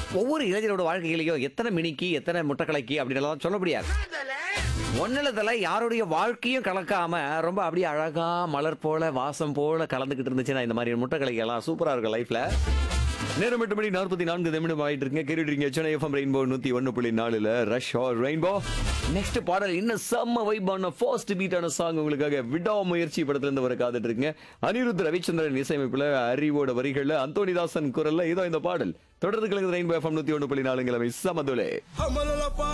ஒவ்வொரு இளைஞரோட வாழ்க்கையிலையும் எத்தனை மினிக்கு எத்தனை முட்டைக்கலைக்கு அப்படின்னு சொல்ல முடியாது ஒன்னிலத்தில் யாருடைய வாழ்க்கையும் கலக்காம ரொம்ப அப்படியே அழகா மலர் போல வாசம் போல கலந்துக்கிட்டு இருந்துச்சுன்னா இந்த மாதிரி முட்டைக்கலைக்கெல்லாம் சூப்பரா இருக்கும் லைஃப்ல நேரம் எட்டு மணி நாற்பத்தி நான்கு நிமிடம் ஆயிட்டு இருக்கீங்க கேட்டுட்டு சென்னை எஃப்எம் ரெயின்போ நூத்தி ஒன்னு புள்ளி நாலுல ரஷ் ஆர் ரெயின்போ நெக்ஸ்ட் பாடல் இன்னும் செம்ம வைபான ஃபர்ஸ்ட் பீட்டான சாங் உங்களுக்காக விடா முயற்சி படத்துல இருந்து வர காத்துட்டு இருக்குங்க அனிருத் ரவிச்சந்திரன் இசையமைப்புல அறிவோட வரிகள்ல அந்தோனிதாசன் குரல்ல இதோ இந்த பாடல் தொடர்ந்து கலந்து ரெயின்போ எஃப்எம் நூத்தி ஒன்னு புள்ளி நாலுங்கிழமை சமதுலே Vámonos la pa